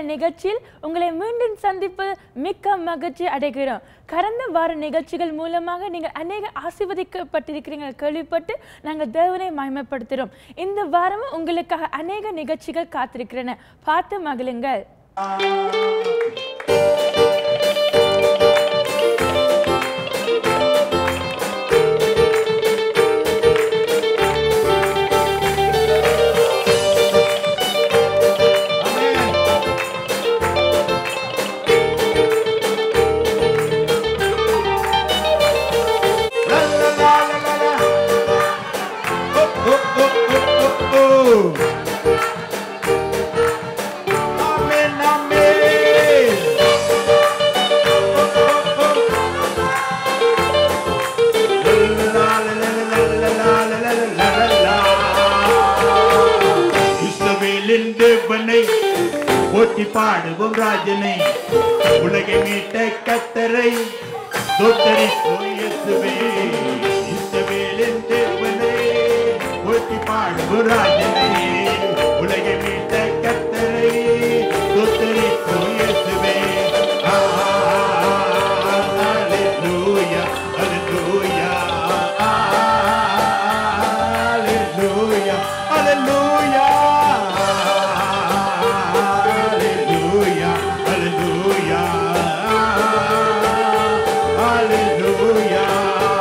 நிகழ்ச்சியில் உங்களை மீண்டும் சந்திப்பது மிக்க மகிழ்ச்சி அடைகிறோம் கடந்த வார நிகழ்ச்சிகள் மூலமாக நீங்கள் அநேக ஆசீர்வதிக்கப்பட்டிருக்கிறீங்க கேள்விப்பட்டு நாங்கள் தேவனை மகிமைப்படுத்துகிறோம் இந்த வாரமும் உங்களுக்காக அநேக நிகழ்ச்சிகள் காத்திருக்கிறன பார்த்து மகிழுங்கள் Amen, amen. இஸ்ரவேலின் தேவனை போற்றி பாடுவோம் ராஜனை உலகை மீட்ட கத்தரை தோத்தரிப்போம் இயேசுவே இஸ்ரவேலின் தேவனை போற்றி பாடுவோம் ராஜனை உலகை மீட்ட கத்தரை தோத்தரிப்போம் இயேசுவே Hallelujah, hallelujah, hallelujah, hallelujah, hallelujah, hallelujah, hallelujah.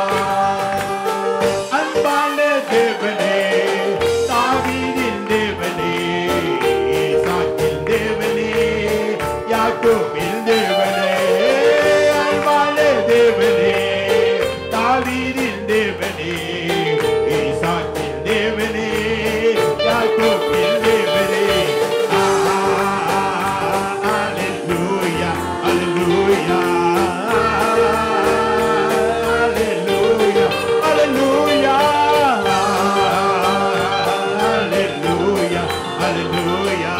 அன்பான தேவனே தாவீதின் தேவனே ஈசாக்கின் தேவனே யாக்கோபின் தேவனே அன்பான தேவனே தாவீதின் தேவனே ஈசாக்கின் தேவனே யாக்கோபின் தேவனே Hallelujah, hallelujah, hallelujah, hallelujah, hallelujah, hallelujah,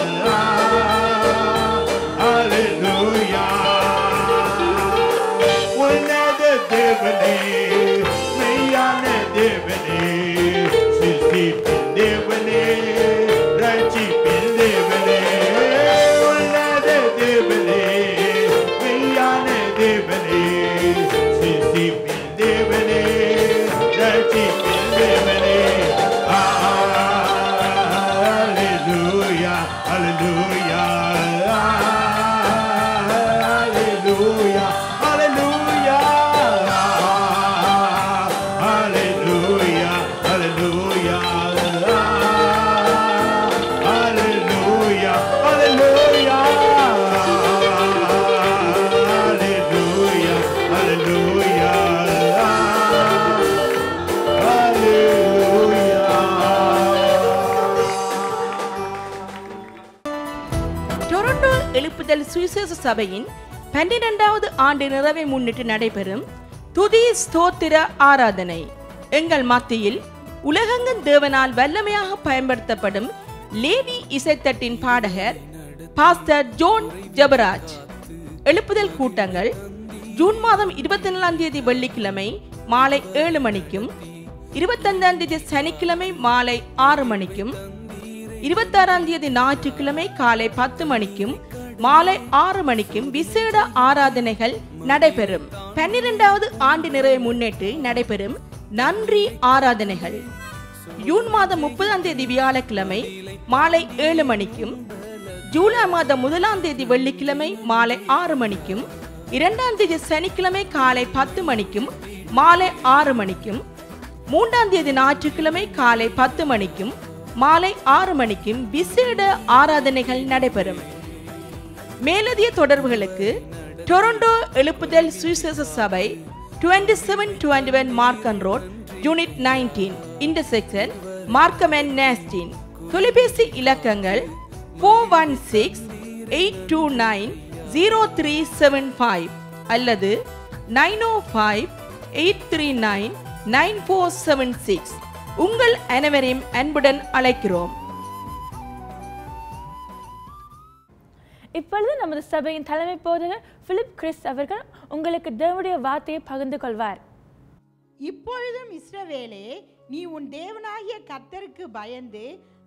hallelujah. உன்னத தேவனே மெய்யான தேவனே சிருஷ்டிப்பின் தேவனே ரட்சிப்பின் தேவனே உன்னத தேவனே மெய்யான தேவனே சிருஷ்டிப்பின் தேவனே ரட்சிப்பின் தேவனே Hallelujah, hallelujah, hallelujah, hallelujah, hallelujah, hallelujah, hallelujah, hallelujah, hallelujah, Toronto எழுப்புதல் சுவிசேஷ சபையின் பன்னிரெண்டாவது ஆண்டு நிறைவை முன்னிட்டு நடைபெறும் துதி ஸ்தோத்திர ஆராதனை எங்கள் மத்தியில் உலகெங்கும் தேவனால் வல்லமையாக பயன்படுத்தப்படும் லேவி இசைத்தட்டின் பாடகர் பாஸ்டர் ஜோன் ஜபராஜ் எழுப்புதல் கூட்டங்கள் ஜூன் மாதம் இருபத்தி நாலாம் தேதி வெள்ளிக்கிழமை மாலை ஏழு மணிக்கும் இருபத்தைந்தாம் தேதி சனிக்கிழமை மாலை ஆறு மணிக்கும் இருபத்தாறாம் தேதி ஞாயிற்றுக்கிழமை காலை பத்து மணிக்கும் மாலை ஆறு மணிக்கும் விசேட ஆராதனைகள் நடைபெறும் பன்னிரெண்டாவது ஆண்டு நிறைவை முன்னிட்டு நடைபெறும் நன்றி ஆராதனைகள் ஜூன் மாதம் முப்பதாம் தேதி வியாழக்கிழமை மாலை ஏழு மணிக்கும் ஜூலை மாதம் முதலாம் தேதி வெள்ளிக்கிழமை மாலை ஆறு மணிக்கும் இரண்டாம் தேதி சனிக்கிழமை காலை பத்து மணிக்கும் மாலை ஆறு மணிக்கும் மூன்றாம் தேதி ஞாயிற்றுக்கிழமை காலை பத்து மணிக்கும் மாலை ஆறு மணிக்கும் விசேட ஆராதனைகள் நடைபெறும் மேலதிக தொடர்புகளுக்கு டொரண்டோ எழுப்புதல் சுவிசேஷ சபை twenty seven twenty one Markham road unit nineteen intersection Markham and நேஸ்டின் தொலைபேசி இலக்கங்கள் four one six eight two nine zero three seven five அல்லது nine O five eight three nine nine four seven six உங்கள் அனைவரையும் அன்புடன் அழைக்கிறோம் இப்பொழுது நமது சபையின் தலைமை போதகர் பிலிப் கிறிஸ் அவர்கள் உங்களுக்கு தேவனுடைய வார்த்தையை பகிர்ந்து கொள்வார் இப்பொழுதும் இஸ்ரவேலே நீ உன் தேவனாகிய கர்த்தருக்கு பயந்து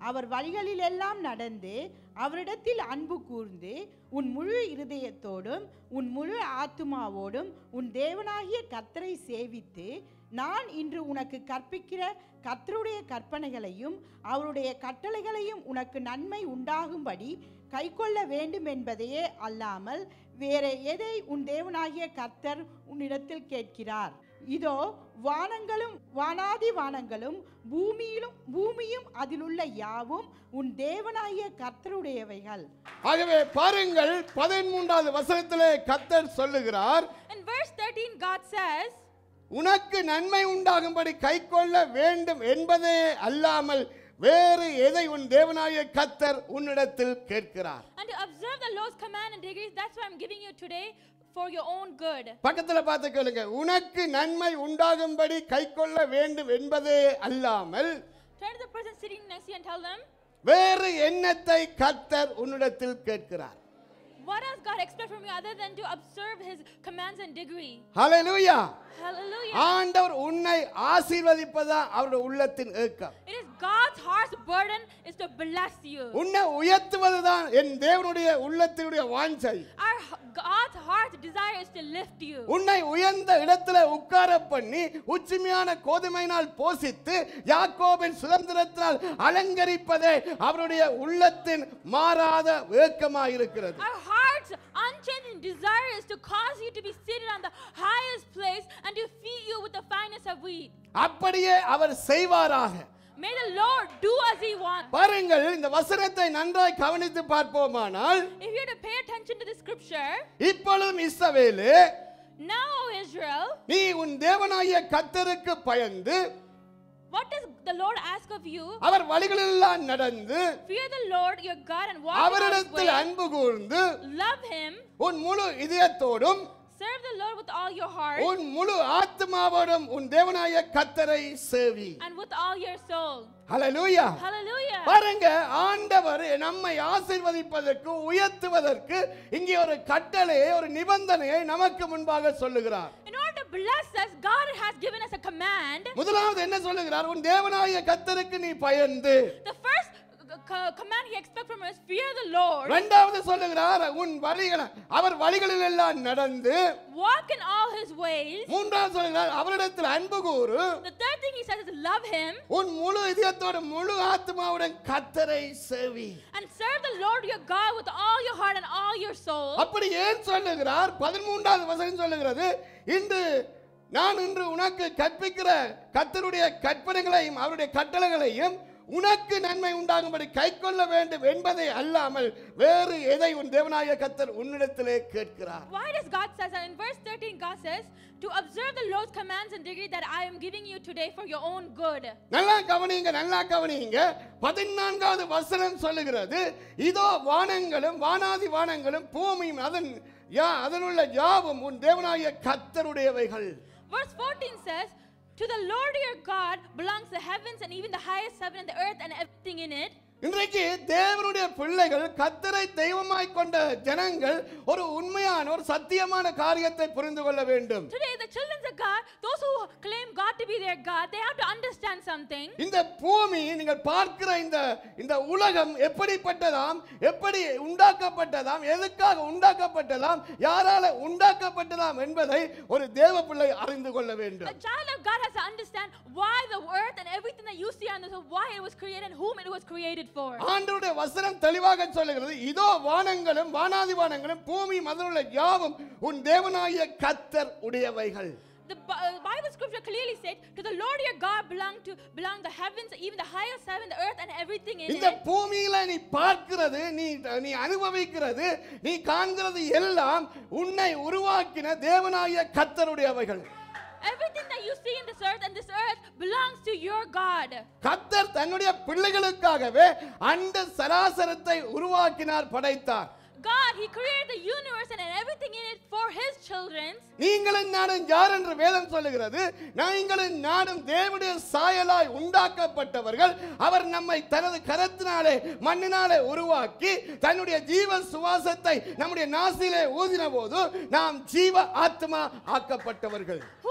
அவர் வழிகளிலெல்லாம் நடந்து அவரிடத்தில் அன்பு கூர்ந்து உன் முழு இருதயத்தோடும் உன் முழு ஆத்துமாவோடும் உன் தேவனாகிய கர்த்தரை சேவித்து நான் இன்று உனக்கு கற்பிக்கிற கர்த்தருடைய கற்பனைகளையும் அவருடைய கட்டளைகளையும் உனக்கு நன்மை உண்டாகும்படி கைக்கொள்ள வேண்டும் என்பதையே அல்லாமல் வேற எதை உன் தேவனாகிய கர்த்தர் உன்னிடத்தில் கேட்கிறார் இதோ வானங்களும் வானாதி வானங்களும் பூமியிலும் பூமியும் அதிலுள்ள யாவும் உன் தேவனாகிய கர்த்தருடையவைகள் ஆகவே பாருங்கள் பதிமூன்றாவது வசனத்திலே கத்தர் சொல்லுகிறார் In verse 13, God says, உனக்கு நன்மை உண்டாகும்படி கைக்கொள்ள வேண்டும் என்பதே அல்லாமல் வேறு எதை உன் தேவனாய கத்தர் உன்னிடத்தில் கேட்கிறார் and to observe the Lord's command and decrees, that's why I'm giving you today for your own good. பக்கத்துல பார்த்து கேளுங்க உனக்கு நன்மை உண்டாகும்படி கைக்கொள்ள வேண்டும் என்பதே அல்லாமல் Turn to the person sitting next to you and tell them, வேறு எண்ணத்தை கத்தர் உன்னிடத்தில் கேட்கிறார் what does God expect from you other than to observe His commands and degree? Hallelujah Hallelujah. ஆண்டவர் உன்னை ஆசீர்வதிப்பதா அவருடைய உள்ளத்தின் ஏக்கம் It is God's heart's burden is to bless you. உன்னை உயர்த்துவதுதான் என் தேவனுடைய உள்ளத்தினுடைய வாஞ்சை Our h- God's heart's desire is to lift you. உன்னை உயர்ந்த இடத்துல உட்கார பண்ணி உச்சிமையான கோதுமையினால் போசித்து யாக்கோபின் சுதந்திரத்தினால் அலங்கரிப்பதே அவருடைய உள்ளத்தின் மாறாத ஏக்கமாயிருக்கிறது Our heart's unchanging desire is to cause you to be seated on the highest place and to feed you with the finest of wheat. அப்படியே அவர் செய்வாராக May the Lord do as He wants. பாருங்கள் இந்த வசனத்தை நன்றாய் கவனித்து பார்ப்போமானால் If you have to pay attention to the scripture, இப்பொழுதும் இஸ்ரவேலு now, O Israel, நீ உன் தேவனாகிய கத்தருக்கு பயந்து what does the Lord ask of you? அவர் வழிகளெல்லாம் நடந்து Fear the Lord your God and walk in His அவரிடத்தில் way. அன்பு கூர்ந்து Love Him. உன் முழு இதயத்தோடும் Serve the Lord with all your heart உன் முழு ஆத்மாவோடும் உன் தேவனாய கத்தரை சேவி and with all your soul. Hallelujah Hallelujah. பாருங்க ஆண்டவர் நம்மை ஆசீர்வதிப்பதற்கு உயர்த்துவதற்கு இங்கே ஒரு கட்டளையை ஒரு நிபந்தனையை நமக்கு முன்பாக சொல்லுகிறார் In order to bless us, God has given us a command. முதலாவது என்ன சொல்லுகிறார் உன் தேவனாய கத்தருக்கு நீ பயந்து The first c- c- command He expects from us fear the Lord, இரண்டாவது சொல்லுகிறார் உன் வழிகள் அவர் வழிகளில் எல்லாம் நடந்து walk in all His ways. மூன்றாவது சொல்லுகிறார் அவரிடத்தில் அன்பு கூறு The third thing He says is love Him உன் முழு இதயத்தோடு முழு ஆத்மாவுடன் கத்தரை சேவி and serve the Lord your God with all your heart and all your soul. அப்படி ஏன் சொல்லுகிறார் பதிமூன்றாவது வசனம் சொல்லுகிறது இன்று நான் இன்று உனக்கு கற்பிக்கிற கத்தருடைய கற்பனைகளையும் அவருடைய கட்டளைகளையும் உனக்கு நன்மை உண்டாகும்படி கைக்கொள்ள வேண்டும் என்பதை அல்லாமல் வேறு எதை உன் தேவனாய கத்தர் உன்னிடத்திலே கேட்கிறார் Why does God says that in verse 13 God says to observe the Lord's commands and decree that I am giving you today for your own good. நல்லா கவனிங்க நல்லா கவனிங்க பதினான்காவது வசனம் சொல்லுகிறது இதோ வானங்களும் வானாதி வானங்களும் பூமியும் அதன் யா அதனுள்ள யாவும் உன் தேவனாய கத்தருடையவைகள் Verse 14 says, To the Lord your God belongs the heavens and even the highest heaven and the earth and everything in it. இன்றைக்கு தேவனுடைய பிள்ளைகள் கத்தரை தெய்வமாய் கொண்ட ஜனங்கள் ஒரு உண்மையான ஒரு சத்தியமான காரியத்தை புரிந்து கொள்ள வேண்டும் Today, the children of God, those who claim God to be their God, they have to understand something. இந்த பூமி நீங்கள் பார்க்கிற இந்த இந்த உலகம் எப்படிப்பட்டதாம் எப்படி உண்டாக்கப்பட்டதாம் எதுக்காக உண்டாக்கப்பட்டதாம் யாரால உண்டாக்கப்பட்டதாம் என்பதை ஒரு தேவ பிள்ளை அறிந்து கொள்ள வேண்டும் A child of God has to understand why the earth and everything that you see on this earth, why it was created and whom it was created for. ஆண்டவருடைய வசனம் தெளிவாக சொல்லுகிறது இதோ வானங்களும் வானாதி வானங்களும் பூமி மதனுள்ள யாவும் உன் தேவனாகிய கத்தர் உடையவைகள் The Bi- uh, Bible scripture clearly said, "To the Lord your God belong to belong the heavens, even the highest heaven, the earth, and everything in இந்த it." பூமியில நீ பார்க்கிறது நீ நீ அனுபவிக்கிறது நீ காண்கிறது எல்லாம் உன்னை உருவாக்கின தேவனாகிய கத்தருடையவைகள் Everything that you see in this earth and this earth belongs to your God. கத்தர் தன்னுடைய பிள்ளைகளுக்காகவே அந்த சராசரத்தை உருவாக்கினார் படைத்தார் God, He created the universe and everything in it for His children. நீங்களும் நானும் யார் என்று வேதம் சொல்லுகிறது நீங்களும் நானும் தேவனுடைய சாயலாய் உண்டாக்கப்பட்டவர்கள் அவர் நம்மை தனது கரத்தினாலே மண்ணினாலே உருவாக்கி தன்னுடைய ஜீவ சுவாசத்தை நம்முடைய நாசிலே ஊதின போது நாம் ஜீவ ஆத்மா ஆக்கப்பட்டவர்கள் Who are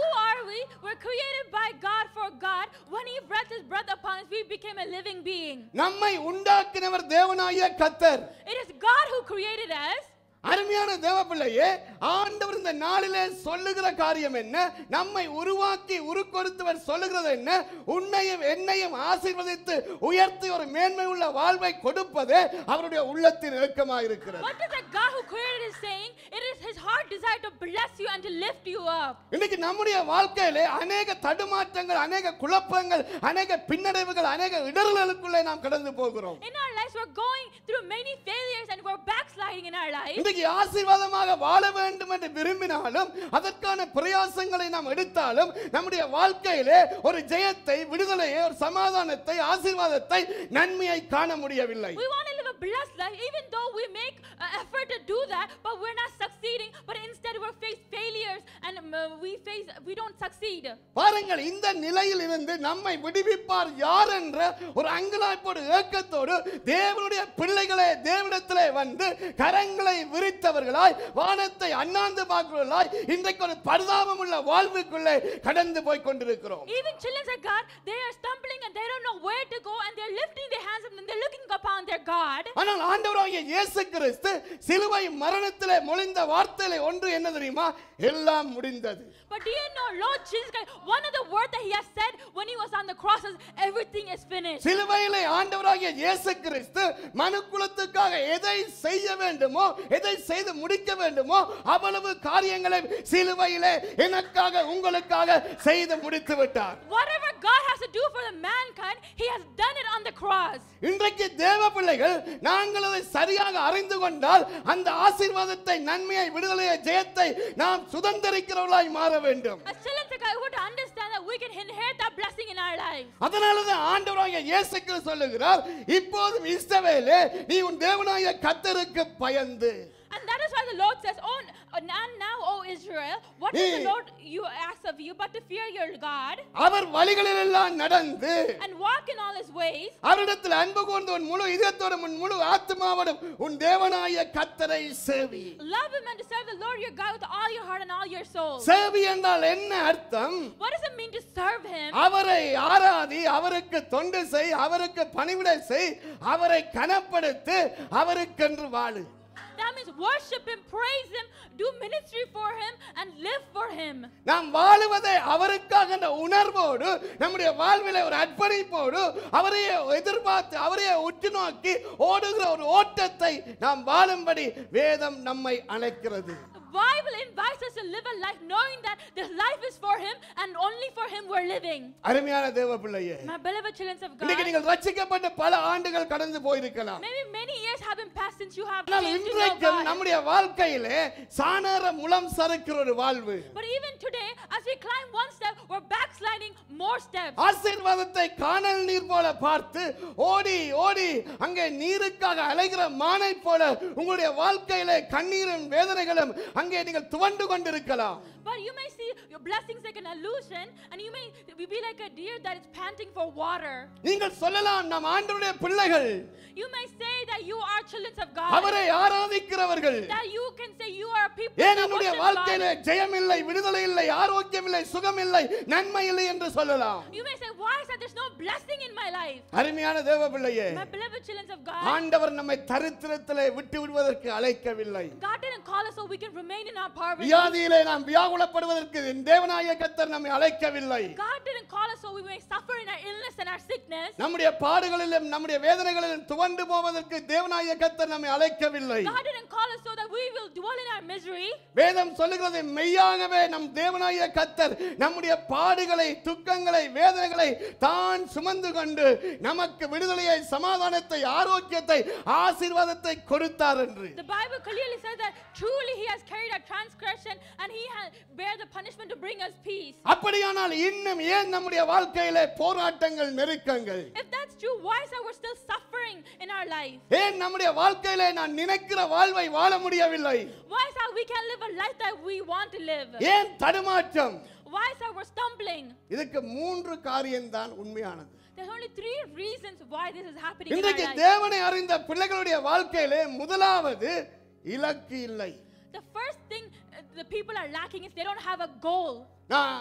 we? We're created by God for God. When He breathed His breath upon us, we became a living being. நம்மை உண்டாக்கினவர் தேவனாகிய கத்தர் It is God who created us. அருமையான தேவ பிள்ளையே ஆண்டவர் இந்த நாளிலே சொல்லுகிற காரியம் என்ன நம்மை உருவாக்கி உருக்கொடுத்தவர் சொல்லுகிறது என்ன உன்னையும் என்னையும் ஆசீர்வதித்து உயர்த்தி ஒரு மேன்மை உள்ள வாழ்வை கொடுப்பதே அவருடைய உள்ளத்தின் இறக்கமாக இருக்கிறது What is the God who created is saying? It is His heart desire to bless you and to lift you up. இன்னைக்கு நம்முடைய வாழ்க்கையிலே அநேக தடுமாற்றங்கள் அநேக குழப்பங்கள் அநேக பின்னடைவுகள் அநேக இடர்களுக்குள்ளே நாம் கடந்து போகிறோம் In our lives, we're going through many failures and we're backsliding in our lives. இன்றைக்கு ஆசீர்வாதமாக வாழ வேண்டும் என்று விரும்பினாலும் அதற்கான பிரயாசங்களை நாம் எடுத்தாலும் நம்முடைய வாழ்க்கையிலே ஒரு ஜெயத்தை விடுதலையை ஒரு சமாதானத்தை ஆசீர்வாதத்தை நன்மையை காண முடியவில்லை We want to live a blessed life, even though we make uh, effort to do that, but we're not succeeding. But instead, we face failures and um, uh, we face we don't succeed. பாருங்கள் இந்த நிலையில் இருந்து நம்மை விடுவிப்பார் யார் என்ற ஒரு அங்கலாய்ப்போடு ஏக்கத்தோடு தேவனுடைய பிள்ளைகளே தேவனிடத்திலே வந்து கரங்களை விரித்தவர்களாய் வானத்தை அண்ணாந்து பார்க்கிறவர்களாய் இன்றைக்கு ஒரு பரிதாபம் உள்ள வாழ்வுக்குள்ளே கடந்து போய் கொண்டிருக்கிறோம் Even children of God, they are stumbling and they don't know where to go, and they're lifting their hands up and they're looking upon their God. ஆனால் ஆண்டவராகிய இயேசு கிறிஸ்து சிலுவை மரணத்திலே மொழிந்த வார்த்தையிலே ஒன்று என்ன தெரியுமா எல்லாம் முடிந்தது But do you know, Lord Jesus Christ, one of the words that He has said when He was on the cross is, "Everything is finished." சிலுவையிலே ஆண்டவராகிய இயேசு கிறிஸ்து மனுக்குலத்துக்காக எதை செய்ய வேண்டுமோ எதை செய்து முடிக்க வேண்டுமோ அவ்வளவு காரியங்களை சிலுவையிலே எனக்காக உங்களுக்காக செய்து முடித்து விட்டார் Whatever God has to do for the mankind, He has done it on the cross. இன்றைக்கு தேவ பிள்ளைகள் நாங்கள் அதை சரியாக அறிந்து கொண்டால் அந்த ஆசீர்வாதத்தை நன்மையை விடுதலையை ஜெயத்தை நாம் சுதந்திரிக்கிறவர்களாய் மாற வேண்டும் As children of God, we want to understand that we can inherit that blessing in our lives. அதனாலதான் ஆண்டவராகிய இயேசு கிறிஸ்து சொல்லுகிறார் இப்போதும் இஸ்ரவேலே நீ உன் தேவனாய கத்தருக்கு பயந்து And that is why the Lord says, Oh, n- and now, O Israel, what does the Eh. Lord you ask of you but to fear your God அவர் வழிகளிலெல்லாம் நடந்து and walk in all his ways அவரிடத்தில் அன்பு கூர்ந்து உன் முழு இதயத்தோடும் உன் முழு ஆத்மாவோடும் உன் தேவனாய கத்தரை சேவி Love him and to serve the Lord your God with all your heart and all your soul. சேவி என்றால் என்ன அர்த்தம் What does it mean to serve him? அவரை ஆராதி அவருக்கு தொண்டு செய் அவருக்கு பணிவிடை செய் அவரை கனப்படுத்து அவருக்கென்று வாழு That means worship him, praise him, do ministry for him, and live for him. நாம் வாழுவதை அவருக்காக என்ற உணர்வோடு நம்முடைய வாழ்வில ஒரு அர்ப்பணிப்போடு அவரையே எதிர்பார்த்து அவரையே உற்று நோக்கி ஓடுகிற ஒரு ஓட்டத்தை நாம் வாழும்படி வேதம் நம்மை அழைக்கிறது The Bible invites us to live a life knowing that this life is for him and only for him we're living. அருமையான தேவ பிள்ளையே My beloved children of இன்னைக்கு God, நீங்கள் ரட்சிக்கப்பட்ட பல ஆண்டுகள் கடந்து போயிருக்கலாம் maybe many years have been passed since you have ஆனால் came to know இன்றைக்கும் God. நம்முடைய வாழ்க்கையிலே சாணார முலம் சறுக்கிற ஒரு வாழ்வு But even today, as we climb one step, we're backsliding more steps. ஆசீர்வாதத்தை காணல் நீர் போல பார்த்து ஓடி ஓடி அங்கே நீருக்காக அலைகிற மானை போல உங்களுடைய வாழ்க்கையிலே கண்ணீரும் வேதனைகளும் அங்கே நீங்கள் துவண்டு கொண்டிருக்கலாம் But you may see your blessings like an illusion, and you may be like a deer that is panting for water. நீங்கள் சொல்லலாம் நம் ஆண்டவருடைய பிள்ளைகள் You may say that you are children of God. அவரை ஆராதிக்கிறவர்கள் That you can say you are people ஏன் that என்னுடைய worship வாழ்க்கையிலே God. ஜெயம் இல்லை விடுதலை இல்லை ஆரோக்கியம் இல்லை சுகம் இல்லை நன்மை இல்லை என்று சொல்லலாம் You may say, why is that there's no blessing in my life? அருமையான தேவ பிள்ளையே My beloved children of God, ஆண்டவர் நம்மை தரித்திரத்திலே விட்டு விடுவதற்கு அழைக்கவில்லை God didn't call us so we can remain in our poverty. வியாதியிலே நாம் வியாகுலப்படுவதற்கு தேவனாய கத்தர் நம்மை அழைக்கவில்லை God didn't call us so we may suffer in our illness and our sickness. நம்முடைய பாடுகளிலும் நம்முடைய வேதனைகளிலும் துவண்டு போவதற்கு தேவனாய கத்தர் நம்மை அழைக்கவில்லை God didn't call us so that we will dwell in our misery. வேதம் சொல்லுகிறது மெய்யாகவே நம் தேவனாய கத்தர் நம்முடைய பாடுகளை துக்கங்களை வேதனைகளை தான் சுமந்து கொண்டு நமக்கு விடுதலையை சமாதானத்தை ஆரோக்கியத்தை ஆசீர்வாதத்தை கொடுத்தார் என்று The Bible clearly says that truly He has carried our transgression and He has bear the punishment to bring us peace. அப்படியானால் இன்னும் ஏன் நம்முடைய வாழ்க்கையிலே போராட்டங்கள் நெருக்கங்கள் If that's true, why is that we're still suffering in our life? ஏன் நம்முடைய வாழ்க்கையிலே நான் நினைக்கிற வாழ்வை வாழ முடியவில்லை Why is that we can't live a life that we want to live? ஏன் தடுமாற்றம் Why is that we're stumbling? இதுக்கு மூன்று காரியம்தான் உண்மையானது There's only three reasons why this is happening in our இன்றைக்கு life. தேவனை அறிந்த பிள்ளைகளுடைய வாழ்க்கையிலே முதலாவது இலக்கு இல்லை The first thing uh, the people are lacking is they don't have a goal. நான்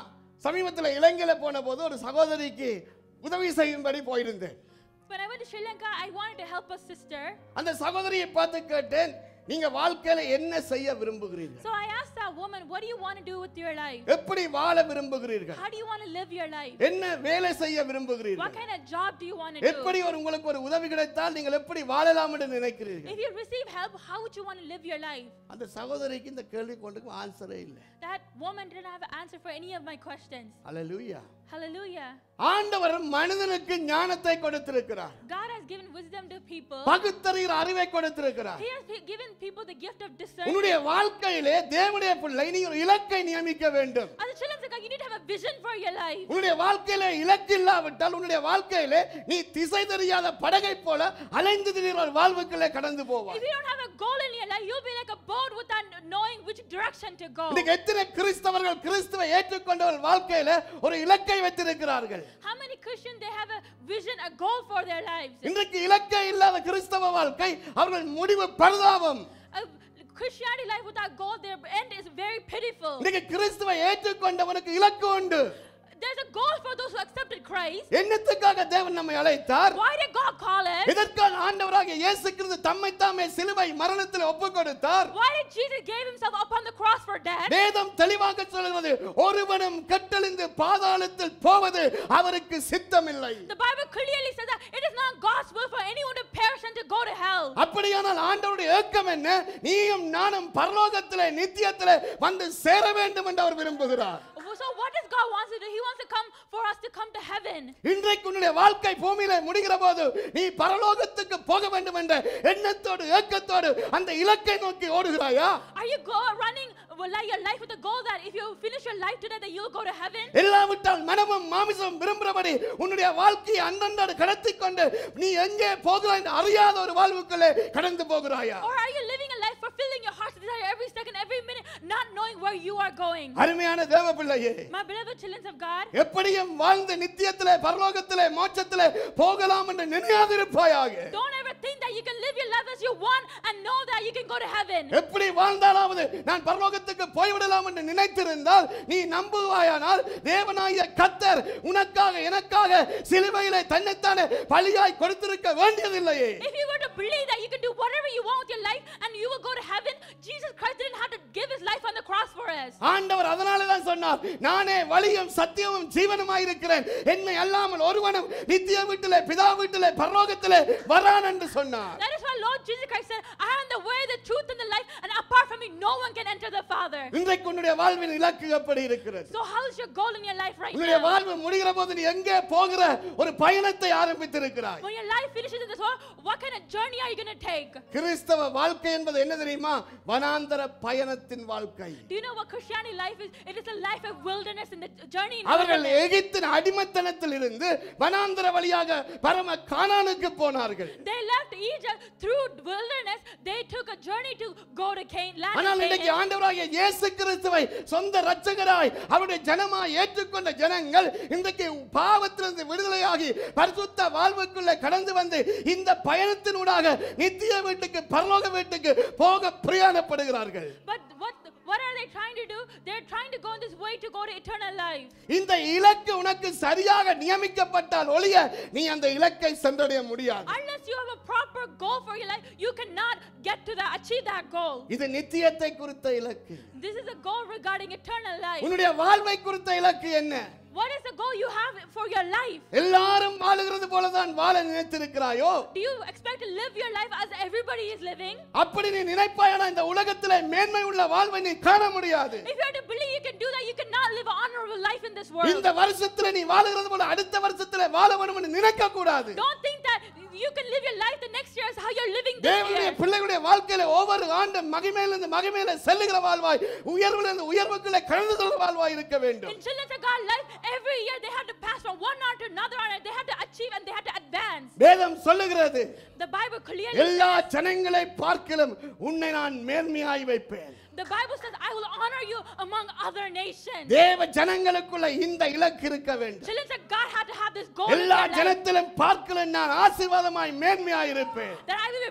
சமீபத்தில் இலங்கையில போன போது ஒரு சகோதரிக்கு உதவி செய்யும்படி போயிருந்தேன் When I went to Sri Lanka, I wanted to help a sister. அந்த சகோதரியை பார்த்து கேட்டேன் நீங்க வாழ்க்கையில என்ன செய்ய விரும்புகிறீர்கள் So I asked that woman, what do you want to do with your life? எப்படி வாழ விரும்புகிறீர்கள் How do you want to live your life? என்ன வேலை செய்ய What விரும்புகிறீர்கள் kind of job do you want to do? எப்படி ஒரு உங்களுக்கு ஒரு உதவி கிடைத்தால் நீங்கள் எப்படி வாழலாம் என்று நினைக்கிறீர்கள் If you receive help, how would you want to live your life? அந்த சகோதரிக்கு இந்த கேள்வி கொண்டு ஆன்சரே இல்லை That woman didn't have an answer for any of my questions. Hallelujah Hallelujah. ஆண்டவர் மனிதனுக்கு ஞானத்தை கொடுத்திருக்கிறார் God has given wisdom to people. பகுத்தறிகிற அறிவை கொடுத்திருக்கிறார் He has gi- given people the gift of discernment. உன்னுடைய வாழ்க்கையிலே தேவனுடைய பிள்ளை நீ ஒரு இலக்கை நியமிக்க வேண்டும் As a children of God, you need to have a vision for your life. உன்னுடைய வாழ்க்கையிலே இலக்கு இல்லாவிட்டால் உன்னுடைய வாழ்க்கையிலே நீ திசை தெரியாத படகை போல அலைந்து திரிகிற ஒரு வாழ்வுக்குள்ளே கடந்து If போவாய் you don't have a goal in your life, you'll be like a boat without knowing which direction to go. இன்னைக்கு எத்தனை கிறிஸ்தவர்கள் கிறிஸ்துவை ஏற்றுக்கொண்டவர்கள் வாழ்க்கையில ஒரு இலக்கை வைத்திருக்கிறார்கள் How many Christians they have a vision, a goal for their lives? இன்றைக்கு இலக்கை இல்லாத கிறிஸ்தவ வாழ்க்கை அவர்கள் முடிவு பரிதாபம் A Christianity life without goal, their end is very pitiful. இன்னைக்கு கிறிஸ்துவை ஏற்றுக்கொண்டவனுக்கு இலக்கு உண்டு There's a goal for those who accepted Christ. என்னத்துக்காக தேவன் நம்மை அழைத்தார் Why did God call us? இதற்காக ஆண்டவராக இயேசு கிறிஸ்து தம்மை தாமே சிலுவை மரணத்தில் ஒப்பு கொடுத்தார் Why did Jesus give himself upon the cross for death? வேதம் தெளிவாக சொல்கிறது ஒருவனும் கட்டழிந்து பாதாளத்தில் போவது அவருக்கு சித்தமில்லை The Bible clearly says that it is not God's will for anyone to perish and to go to hell. அப்படியானால் ஆண்டவருடைய ஏக்கம் என்ன நீயும் நானும் பரலோகத்திலே நித்தியத்திலே வந்து சேர வேண்டும் என்று அவர் விரும்புகிறார் So what does God want to do? He wants to come for us to come to heaven. இன்றைக்கு உன்னுடைய வாழ்க்கை பூமியில முடிகிற போது நீ பரலோகத்துக்கு போக வேண்டும் என்ற எண்ணத்தோடு ஏக்கத்தோடு அந்த இலக்கை நோக்கி ஓடுகிறாயா Are you go running well, like your life with the goal that if you finish your life today that you'll go to heaven? இல்லாவிட்டால் மனமும் மாமிசம் விரும்புகிறபடி உன்னுடைய வாழ்க்கையை அன்றன்றாடு கடத்தி கொண்டு நீ எங்கே போகிறாய் என்று அறியாத ஒரு வாழ்வுக்குள்ளே கடந்து போகிறாயா Or are you living a life fulfilling your heart's desire every second, every minute, not knowing where you are going? அருமையான தேவ பிள்ளையே My beloved children of God, எப்படியும் வாழ்ந்து நித்தியத்திலே பரலோகத்திலே மோட்சத்திலே போகலாம் என்று நினையாதிருப்பாயாக don't ever think that you can live your life as you want and know that you can go to heaven. எப்படி வாழ்ந்தாலாவது நான் பரலோகத்துக்கு போய்விடலாம் என்று நினைத்திருந்தால் நீ நம்புவாயானால் தேவனாகிய கத்தர் உனக்காக எனக்காக சிலுவையிலே தன்னைத்தானே பலியாய் கொடுத்திருக்க வேண்டியதில்லையே If you were to believe that you can do whatever you want with your life and you will go to heaven, Jesus Christ didn't have to give his life on the cross for us. ஆண்டவர் அதனால தான் சொன்னார் நானே வழியும் சத்தியமும் ஜீவனுமாய் இருக்கிறேன் என்னை அல்லாமல் ஒருவனும் நித்திய வீட்டிலே பிதா வீட்டிலே பரலோகத்திலே வரான் என்று சொன்னார் That is why Lord Jesus Christ said, I am the way, the truth, and the life, and apart from me, no one can enter the Father. இன்றைக்கு உன்னுடைய வாழ்வின் இலக்கு எப்படி இருக்கிறது So, how is your goal in your life right உன்னுடைய now? வாழ்வு முடிகிற போது நீ எங்கே போகிற ஒரு பயணத்தை ஆரம்பித்திருக்கிறாய் When your life finishes in this world, what kind of journey are you going to take? கிறிஸ்தவ வாழ்க்கை என்பது என்ன தெரியுமா வனாந்தர பயணத்தின் வாழ்க்கை Do you know what Christianity life is? It is a life of wilderness and the journey in அவர்கள் wilderness. எகிப்தின் அடிமத்தனத்தில் இருந்து வனாந்தர வழியாக பரம கானானுக்கு போனார்கள் They left Egypt through wilderness. They took a journey to go to Canaan. Land ஆனால் of இன்றைக்கு Canaan. ஆண்டவராகிய இயேசு கிறிஸ்துவை சொந்த இரட்சகராய் அவருடைய ஜனமாய் ஏற்றுக்கொண்ட ஜனங்கள் இன்றைக்கு பாவத்திலிருந்து விடுதலையாகி பரிசுத்த வாழ்வுக்குள்ளே கடந்து வந்து இந்த பயணத்தினூடாக நித்திய வீட்டுக்கு பரலோக வீட்டுக்கு போக பிரயாணப்படுகிறார்கள் But what what are they trying to do? They're trying to go in this way to go to eternal life. இந்த இலக்கு உனக்கு சரியாக நியமிக்கப்பட்டால் ஒழிய நீ அந்த இலக்கை சென்றடைய முடியாது Unless you have a proper goal for your life, you cannot get to that, achieve that goal. இது நித்தியத்தை குறித்த இலக்கு This is a goal regarding eternal life. உன்னுடைய வாழ்வை குறித்த இலக்கு என்ன What is the goal you have for your life? எல்லாரும் வாழுகிறது போலதான் வாழ நினைத்திருக்கிறாயோ Do you expect to live your life as everybody is living? அப்படி நீ நினைப்பாயனா இந்த உலகத்திலே மேன்மை உள்ள வாழ்வை நீ காண முடியாது If you are to believe you can do that, you cannot live an honorable life in this world. இந்த வருஷத்துல நீ வாழுகிறது போல அடுத்த வருஷத்துல வாழ வேண்டும் என்று நினைக்க கூடாது Don't think that you can live your life the next year as how you're living this தேவனுடைய year. பிள்ளைகளுடைய வாழ்க்கையில ஒவ்வொரு ஆண்டும் மகிமையிலிருந்து மகிமையில செல்லுகிற வாழ்வாய் உயர்விலிருந்து உயர்வுக்குள்ளே கடந்து செல்கிற வாழ்வாய் இருக்க வேண்டும் In children of God life, every year they have to pass from one honor to another honor. They have to achieve and they have to advance. வேதம் சொல்லுகிறது The Bible clearly எல்லா ஜனங்களை பார்க்கிலும் உன்னை நான் மேன்மையாய் வைப்பேன் The Bible says, I will honor you among other nations. தேவ ஜனங்களுக்குள்ள இந்த இலக்கு இருக்க வேண்டும் Children of God had to have this goal in எல்லா their life, ஜனத்திலும் பார்க்கலும் நான் ஆசீர்வாதமாய் மேன்மையாய் இருப்பேன் that I will be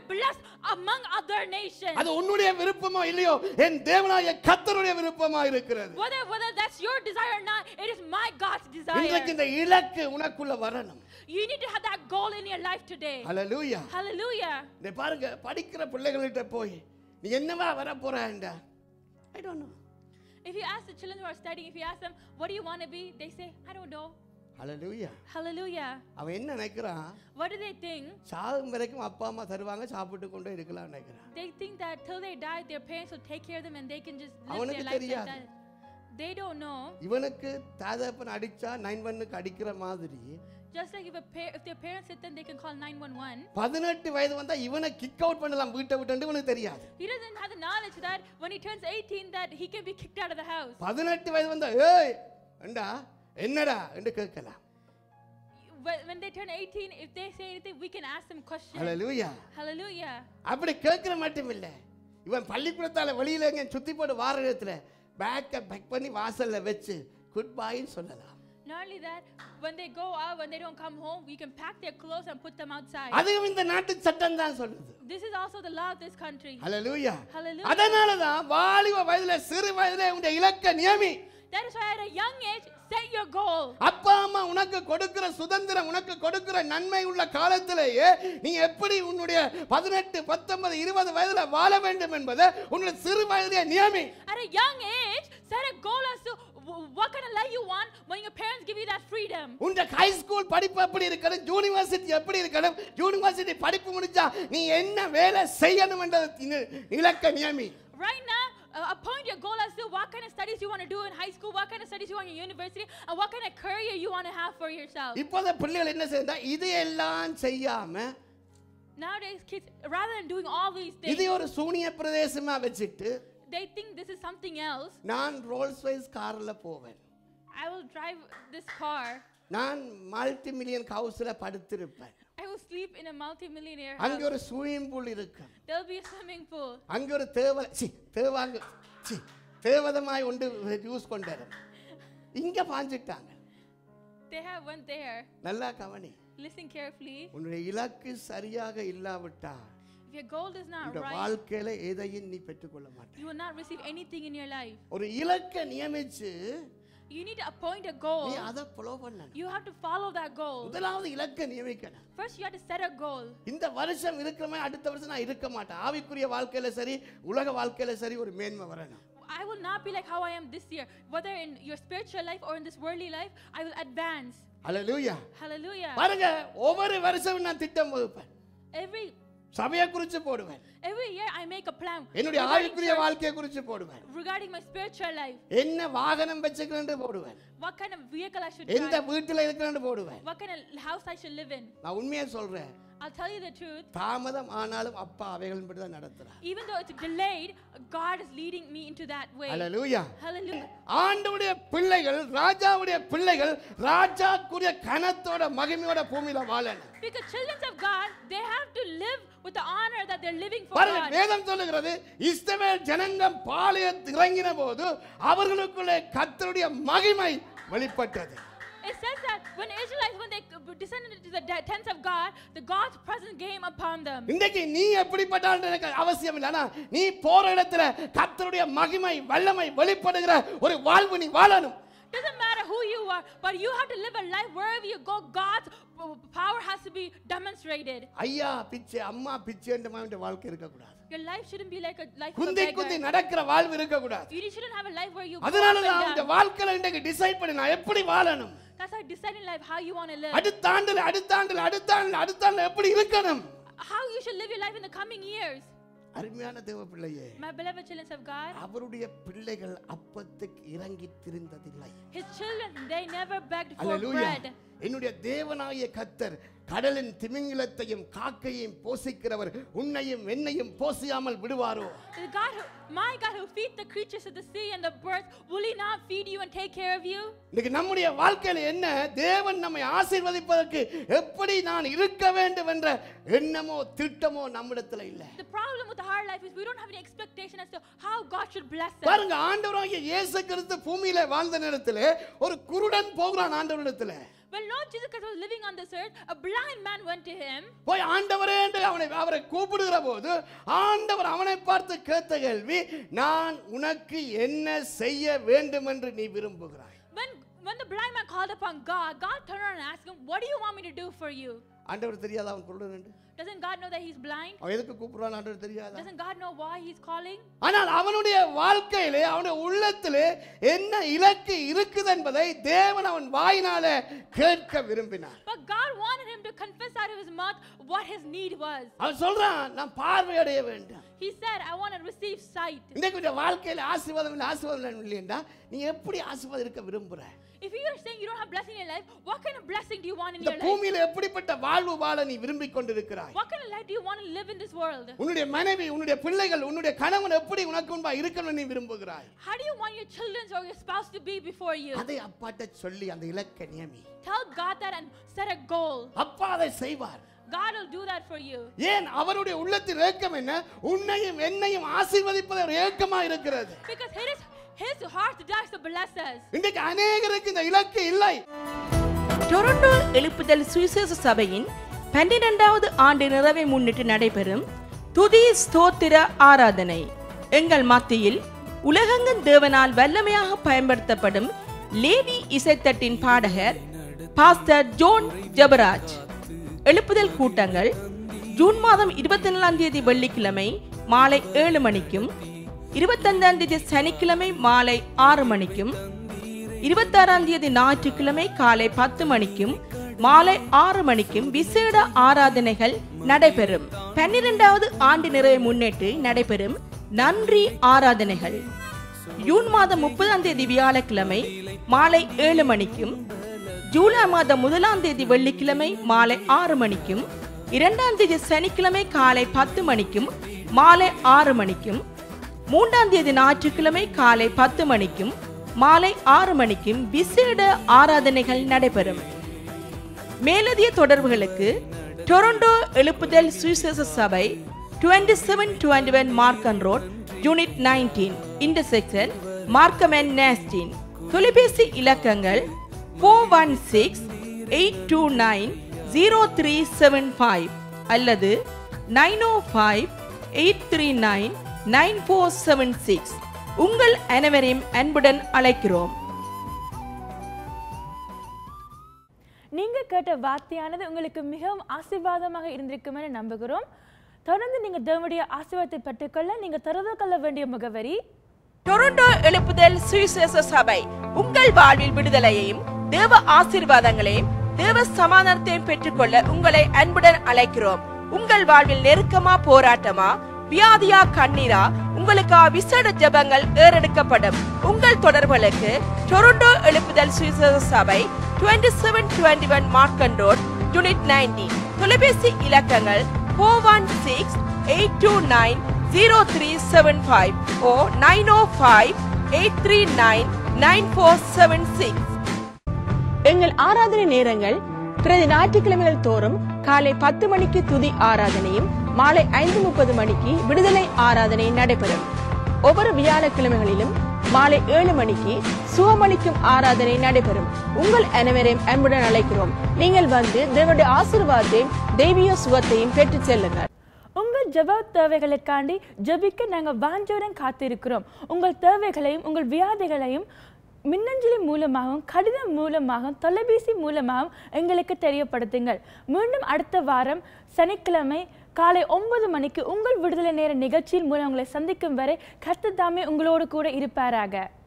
blessed among other nations. அது உன்னுடைய விருப்பமோ இல்லையோ என் தேவனாய கத்தருடைய விருப்பமா இருக்கிறது Whether whether that's your desire or not, it is my God's இன்றைக்கு desire. இந்த இலக்கு உனக்குள்ள வரணும் You need to have that goal in your life today. Hallelujah Hallelujah. இந்த பாருங்க படிக்கிற பிள்ளைகள்கிட்ட போய் நீ என்னவா வர போறேன்டா I don't know If you ask the children who are studying, if you ask them, what do you want to be? They say, I don't know. ஹalleluya Hallelujah. அவன் என்ன நினைக்கிறான் What do they think? சாகும் வரைக்கும் அப்பா அம்மா தருவாங்க சாப்பிட்டு கொண்டே இருக்கலாம் நினைக்கிறான் They think that till they die, their parents will take care of them and they can just live அவனுக்கு their life like தெரியாது. that. They don't know. இவனுக்கு தாதப்பன் அடிச்சா நைன் ஒன்னுக்கு அடிக்கிற மாதிரி Just like if a pa- if their parents hit them, they can call 911. பதினெட்டு வயது வந்தா இவனை கிக் அவுட் பண்ணலாம் வீட்டை விட்டு இவனுக்கு தெரியாது He doesn't have the knowledge that when he turns 18, that he can be kicked out of the house. பதினெட்டு வயது வந்தா ஏய் ஏண்டா என்னடா என்று கேட்கலாம் When when they turn 18, if they say anything, we can ask them questions. Hallelujah Hallelujah. அப்படி கேட்கிற மட்டும் இல்ல இவன் பள்ளிக்கூடத்தால வெளியில எங்க சுத்தி போட்டு வார இடத்துல பேக்கை பேக் பண்ணி வாசல்ல வச்சு குட் பாய்ன்னு சொல்லலாம் Not only that, when they go out, when they don't come home, we can pack their clothes and put them outside. அதுவும் இந்த நாட்டு சட்டம் தான் சொல்லுது This is also the law of this country. Hallelujah Hallelujah. அதனால தான் வாலிப வயதுல சிறு வயதுல உன்னுடைய இலக்க நியமி That is why at a young age, set your goal. அப்பா அம்மா உனக்கு கொடுக்கிற சுதந்திரம் உனக்கு கொடுக்கிற நன்மை உள்ள காலத்திலேயே நீ எப்படி உன்னுடைய பதினெட்டு பத்தொன்பது இருபது வயதுல வாழ வேண்டும் என்பதை உன்னுடைய சிறு வயதிலே நியமி At a young age, set a goal as to w- what kind of life you want when your parents give you that freedom. உன்னுடைய ஹை ஸ்கூல் படிப்பு எப்படி இருக்கணும் யூனிவர்சிட்டி எப்படி இருக்கணும் யூனிவர்சிட்டி படிப்பு முடிஞ்சா நீ என்ன வேலை செய்யணும் என்றது இலக்க நியமி Right now, uh, appoint your goal as to what kind of studies you want to do in high school, what kind of studies you want in university, and what kind of career you want to have for yourself. இப்போத பிள்ளைகள் என்ன செய்யறா இதையெல்லாம் செய்யாம Nowadays, kids, rather than doing all these இது things, ஒரு சூனிய பிரதேசமா வச்சுட்டு they think this is something else. நான் ரோல்ஸ் வைஸ் கார்ல போவேன் I will drive this car. நான் மல்டி மில்லியன் ஹவுஸ்ல படுத்திருப்பேன் I will sleep in a multi-millionaire அங்க house. ஒரு ஸ்விமிங் பூல் இருக்கு There'll be a swimming pool. அங்க ஒரு தேவ சி தேவாங்க சி தேவதமாய் ஒன்று யூஸ் கொண்டாரு இங்க பாஞ்சிட்டாங்க They have one there. நல்லா கவனி Listen carefully. உன்னுடைய இலக்கு சரியாக இல்லாவிட்டா If your goal is not இந்த right, வாழ்க்கையில எதையும் நீ பெற்றுக்கொள்ள மாட்ட you will not receive anything in your life. ஒரு இலக்க நியமிச்சு You need to appoint a நீ goal. அதை ஃபாலோ பண்ணணும் You have to follow that goal. முதலாவது இலக்க நியமிக்கணும் First, you have to set a goal. இந்த வருஷம் இருக்கிற மாதிரி அடுத்த வருஷம் நான் இருக்க மாட்டேன் ஆவிக்குரிய வாழ்க்கையில சரி உலக வாழ்க்கையில சரி ஒரு மேன்மை வரணும் I will not be like how I am this year. Whether in your spiritual life or in this worldly life, I will advance. Hallelujah Hallelujah. பாருங்க ஒவ்வொரு வருஷமும் நான் திட்டம் வகுப்பேன் Every சபையை குறித்து போடுவேன் every year, I make a plan என்னுடைய regarding, ஆவிக்குரிய வாழ்க்கையை குறித்து போடுவேன் regarding my spiritual life. என்ன வாகனம் வச்சுக்கிறேன் போடுவேன் What kind of vehicle I should எந்த drive. வீட்டுல இருக்கிறேன்னு போடுவேன் What kind of house I should live in. நான் உண்மையா சொல்றேன் I'll tell you the truth. தாமதம் ஆனாலும் அப்பா அவைகள் படி தான் நடத்துறார் Even though it's delayed, God is leading me into that way. Hallelujah Hallelujah. ஆண்டவுடைய பிள்ளைகள் ராஜாவுடைய பிள்ளைகள் ராஜாக்குரிய கனத்தோட மகிமையோட பூமியில வாழணும் Because children of God, they have to live with the honor that they're living for பாருங்க God. வேதம் சொல்லுகிறது இஸ்ரவேல் ஜனங்கம் பாளையத்து இறங்கின போது அவர்களுக்குள்ளே கர்த்தருடைய மகிமை வெளிப்பட்டது It says that when Israelites, when they descended into the de- tents of God, the God's presence came upon them. இன்றைக்கு நீ எப்படிப்பட்டால் எனக்கு அவசியம் இல்லை ஆனா நீ போற இடத்துல கர்த்தருடைய மகிமை வல்லமை வெளிப்படுகிற ஒரு வாழ்வு நீ வாழணும் Doesn't matter who you are, but you have to live a life wherever you go. God's p- power has to be demonstrated. ஐயா பிச்சை அம்மா பிச்சைன்ற மாதிரி வாழ்க்கை இருக்கக்கூடாது Your life shouldn't be like a life of a Kunti Kunti beggar. நடக்கிற வாழ்வு இருக்கக்கூடாது You shouldn't have a life where you go up அதனால and தான் இந்த down. வாழ்க்கையில இன்றைக்கு டிசைட் பண்ணி நான் எப்படி வாழணும் That's how you decide in life how you want to live. அடுத்த ஆண்டுல அடுத்த ஆண்டுல அடுத்த ஆண்டுல அடுத்த ஆண்டுல எப்படி இருக்கணும் How you should live your life in the coming years. அருமையான தேவ பிள்ளையே My beloved children of God, அவருடைய பிள்ளைகள் அப்பத்துக்கு இறங்கி திரிந்ததில்லை His children, they never begged for hallelujah bread. என்னுடைய தேவனாகிய கத்தர் கடலின் திமிங்கிலத்தையும் காக்கையும் போசிக்கிறவர் உன்னையும் என்னையும் போசியாமல் விடுவாரோ The God who, my God who feeds the creatures of the sea and the birds, will He not feed you and take care of you? இன்னைக்கு நம்முடைய வாழ்க்கையில என்ன தேவன் நம்மை ஆசீர்வதிப்பதற்கு எப்படி நான் இருக்க வேண்டும் என்ற எண்ணமோ திட்டமோ நம்மிடத்துல இல்ல The problem with our life is we don't have any expectation as to how God should bless us. பாருங்க ஆண்டவராகிய இயேசு கிறிஸ்து பூமியில வாழ்ந்த நேரத்திலே ஒரு குருடன் போகிறான் ஆண்டவரிடத்துல When Lord Jesus Christ was living on this earth, a blind man went to him போய் ஆண்டவரே என்று அவனை அவரை கூப்பிடுகிற போது ஆண்டவர் அவனை பார்த்து கேட்ட கேள்வி நான் உனக்கு என்ன செய்ய வேண்டும் என்று நீ விரும்புகிறாய் When when the blind man called upon God, God turned around and asked him, What do you want me to do for you? ஆண்டவர் தெரியாத அவன் சொல்றேன் Doesn't God know that he's blind? அவன் எதுக்கு கூப்பிடுறான் ஆண்டவர் தெரியாதா Doesn't God know why he's calling? ஆனால் அவனுடைய வாழ்க்கையிலே அவனுடைய உள்ளத்திலே என்ன இலக்கு இருக்குது என்பதை தேவன் அவன் வாயினால கேட்க விரும்பினார் But God wanted him to confess out of his mouth what his need was. அவன் சொல்றான் நான் பார்வையடைய வேண்டும் He said, I want to receive sight. இன்றைக்கு உடைய வாழ்க்கையில ஆசீர்வாதம் இல்லை ஆசீர்வாதம் இல்லையா நீ எப்படி ஆசீர்வாதம் இருக்க விரும்புற If you are saying you don't have blessing in your life, what kind of blessing do you want in இந்த your life? பூமியில எப்படிப்பட்ட வாழ்வு வாழ நீ விரும்பிக் கொண்டிருக்கிறாய் What kind of life do you want to live in this world? உன்னுடைய மனைவி உன்னுடைய பிள்ளைகள் உன்னுடைய கணவன் எப்படி உனக்கு முன்பா இருக்கணும் நீ விரும்புகிறாய் How do you want your children or your spouse to be before you? அதை அப்பாட்ட சொல்லி அந்த இலக்கை நியமி Tell God that and set a goal. அப்பா அதை செய்வார் God will do that for you. ஏன் அவருடைய உள்ளத்தின் ஏக்கம் என்ன உன்னையும் என்னையும் ஆசீர்வதிப்பது ஒரு ஏக்கமா இருக்கிறது Because his, his heart desires to bless us. இன்றைக்கு அநேகருக்கு இந்த இலக்கு இல்லை டொரண்டோ எழுப்புதல் சுவிசேஷ சபையின் பன்னிரெண்டாவது ஆண்டு நிறைவை முன்னிட்டு நடைபெறும் துதி ஸ்தோத்திர ஆராதனை எங்கள் மத்தியில் உலகெங்கும் தேவனால் வல்லமையாக பயன்படுத்தப்படும் லேவி இசைத்தட்டின் பாடகர் பாஸ்டர் ஜோன் ஜபராஜ் எழுப்புதல் கூட்டங்கள் ஜூன் மாதம் இருபத்தி நாலாம் தேதி வெள்ளிக்கிழமை மாலை ஏழு மணிக்கும் இருபத்தைந்தாம் தேதி சனிக்கிழமை மாலை ஆறு மணிக்கும் இருபத்தாறாம் தேதி ஞாயிற்றுக்கிழமை காலை பத்து மணிக்கும் மாலை ஆறு மணிக்கும் விசேட ஆராதனைகள் நடைபெறும் பன்னிரெண்டாவது ஆண்டு நிறைவை முன்னிட்டு நடைபெறும் நன்றி ஆராதனைகள் ஜூன் மாதம் முப்பதாம் தேதி வியாழக்கிழமை மாலை ஏழு மணிக்கும் ஜூலை மாதம் முதலாம் தேதி வெள்ளிக்கிழமை மாலை ஆறு மணிக்கும் இரண்டாம் தேதி சனிக்கிழமை காலை பத்து மணிக்கும் மாலை ஆறு மணிக்கும் மூன்றாம் தேதி ஞாயிற்றுக்கிழமை காலை பத்து மணிக்கும் மாலை ஆறு மணிக்கும் விசேட ஆராதனைகள் நடைபெறும் மேலதிக தொடர்புகளுக்கு டொரண்டோ எழுப்புதல் சுவிசேஷ சபை twenty seven twenty one Markham road unit nineteen intersection Markham and நேஸ்டின் தொலைபேசி இலக்கங்கள் four one six eight two nine zero three seven five அல்லது nine O five eight three nine nine four seven six உங்கள் அனைவரையும் அன்புடன் அழைக்கிறோம் நீங்க கேட்ட வார்த்தையானது உங்களுக்கு மிகவும் ஆசீர்வாதமாக இருந்திருக்கும் என நம்புகிறோம் தொடர்ந்து நீங்க தேவனுடைய ஆசீர்வாதத்தை பெற்றுக்கொள்ள நீங்க தொடர்பு கொள்ள வேண்டிய முகவரி டொரண்டோ எழுப்புதல் சுவிசேஷ சபை உங்கள் வாழ்வில் விடுதலையையும் தேவ ஆசீர்வாதங்களையும் தேவ சமாதானத்தையும் பெற்றுக்கொள்ள உங்களை அன்புடன் அழைக்கிறோம் உங்கள் வாழ்வில் நெருக்கமா போராட்டமா வியாதியா கண்ணீரா உங்களுக்கு விசேட ஜெபங்கள் ஏறெடுக்கப்படும் உங்கள் தொடர்புகளுக்கு டொரண்டோ எழுப்புதல் சுவிசேஷ சபை twenty seven twenty one Markham road unit nineteen தொலைபேசி இலக்கங்கள் four one six eight two nine zero three seven five O nine O five eight three nine nine four seven six எங்கள் ஆராதனை நேரங்கள் பிரதி ஞாயிற்றுக்கிழமைகள் தோறும் காலை பத்து மணிக்கு துதி ஆராதனையும் மாலை ஐந்து முப்பது மணிக்கு விடுதலை ஆராதனை நடைபெறும் ஒவ்வொரு வியாழக்கிழமைகளிலும் மாலை ஏழு மணிக்கு சுகமளிக்கும் ஆராதனை நடைபெறும் உங்கள் அனைவரையும் அன்புடன் அழைக்கிறோம் நீங்கள் வந்து தேவனுடைய ஆசீர்வாதத்தையும் தெய்வீக சுகத்தையும் பெற்றுச் செல்லுங்கள் உங்கள் ஜெப தேவைகளுக்காண்டி ஜெபிக்க நாங்கள் வாஞ்சவுடன் காத்திருக்கிறோம் உங்கள் தேவைகளையும் உங்கள் வியாதிகளையும் மின்னஞ்சலி மூலமாகவும் கடிதம் மூலமாகவும் தொலைபேசி மூலமாகவும் எங்களுக்கு தெரியப்படுத்துங்கள் மீண்டும் அடுத்த வாரம் சனிக்கிழமை காலை ஒன்பது மணிக்கு உங்கள் விடுதலை நேர நிகழ்ச்சியின் மூலம் உங்களை சந்திக்கும் வரை கர்த்தர் தாமே உங்களோடு கூட இருப்பாராக